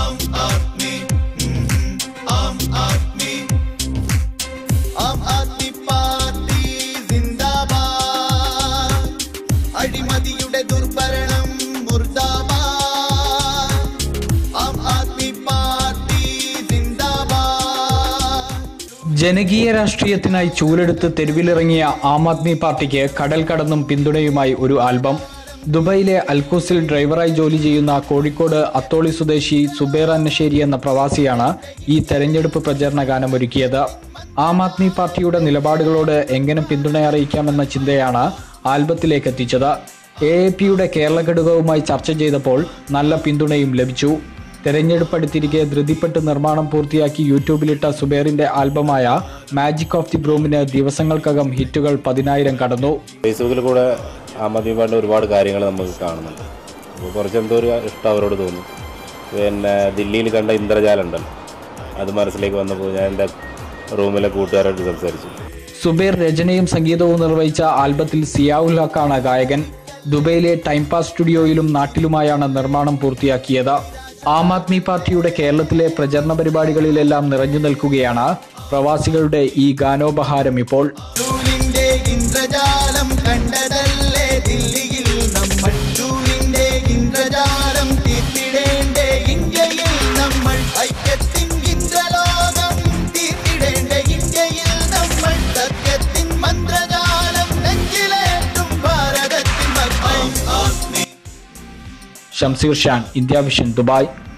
ആം ആദ്മി ഉം, ആം ആദ്മി ആം ആദ്മി പാർട്ടി സിന്ദാബാദ് അഴിമതിയുടെ ദുർഭരണം മുർദാബാദ് ആം ആദ്മി പാർട്ടി സിന്ദാബാദ് ജനകീയ രാഷ്ട്രീയത്തിനായി ചൂലെടുത്ത് തെരുവിലിറങ്ങിയ ആം ആദ്മി പാർട്ടിക്ക് കടൽ കടന്നും പിന്തുണയുമായി ഒരു ആൽബം ദുബൈയിലെ അൽക്കൂസിൽ ഡ്രൈവറായി ജോലി ചെയ്യുന്ന കോഴിക്കോട് അത്തോളി സ്വദേശി സുബേർ അന്നശ്ശേരി എന്ന പ്രവാസിയാണ് ഈ തെരഞ്ഞെടുപ്പ് പ്രചരണ ഗാനം ഒരുക്കിയത് ആം ആദ്മി പാർട്ടിയുടെ നിലപാടുകളോട് എങ്ങനെ പിന്തുണ അറിയിക്കാമെന്ന ചിന്തയാണ് ആൽബത്തിലേക്ക് എത്തിച്ചത് എ എ പിയുടെ കേരള ഘടകവുമായി ചർച്ച ചെയ്തപ്പോൾ നല്ല പിന്തുണയും ലഭിച്ചു തെരഞ്ഞെടുപ്പ് അടുത്തിരിക്കെ ധൃതിപ്പെട്ട് നിർമ്മാണം പൂർത്തിയാക്കി യൂട്യൂബിലിട്ട സുബേറിന്റെ ആൽബമായ മാജിക് ഓഫ് ദി ബ്രൂമിന് ദിവസങ്ങൾക്കകം ഹിറ്റുകൾ പതിനായിരം കടന്നു ഫേസ്ബുക്കിൽ കൂടെ ആം ആദ്മി പാർട്ടിയുടെ ഒരുപാട് കാര്യങ്ങൾ നമുക്ക് കാണുന്നുണ്ട് അപ്പോൾ കുറച്ച് എന്തോ ഒരു ഇഷ്ടം അവരോട് തോന്നി പിന്നെ ദില്ലിയിൽ കണ്ട ഇന്ദ്രജാലം ഉണ്ടല്ലോ അത് മനസ്സിലേക്ക് വന്നപ്പോൾ ഞാൻ എൻ്റെ റൂമിലെ കൂട്ടുകാരോട് സംസാരിച്ചു സുബേർ രചനയും സംഗീതവും നിർവഹിച്ച ആൽബത്തിൽ സിയാഉൽ ഹക്കാണ് ഗായകൻ ദുബൈയിലെ ടൈം പാസ് സ്റ്റുഡിയോയിലും നാട്ടിലുമായാണ് നിർമ്മാണം പൂർത്തിയാക്കിയത് ആം ആദ്മി പാർട്ടിയുടെ കേരളത്തിലെ പ്രചരണ പരിപാടികളിലെല്ലാം നിറഞ്ഞു നിൽക്കുകയാണ് പ്രവാസികളുടെ ഈ ഗാനോപഹാരം ഇപ്പോൾ ചൂലിന്റെ ഇന്ദ്രജാലം കണ്ടതല്ലേ ദില്ലിയിൽ നമ്മൾ ചൂലിന്റെ ഇന്ദ്രജാലം തീർത്തിടേണ്ടേ ഇന്ത്യയിൽ നമ്മൾ ഐക്യത്തിൻ ഇന്ദ്രലോകം തീർത്തിടേണ്ട ഇന്ത്യയിൽ നമ്മൾ സത്യത്തിൻ മന്ത്രജാലം നെഞ്ചിലേറ്റും ഭാരതത്തിൻ മക്കൾ ആത്മീ Shamseer Shan India vision Dubai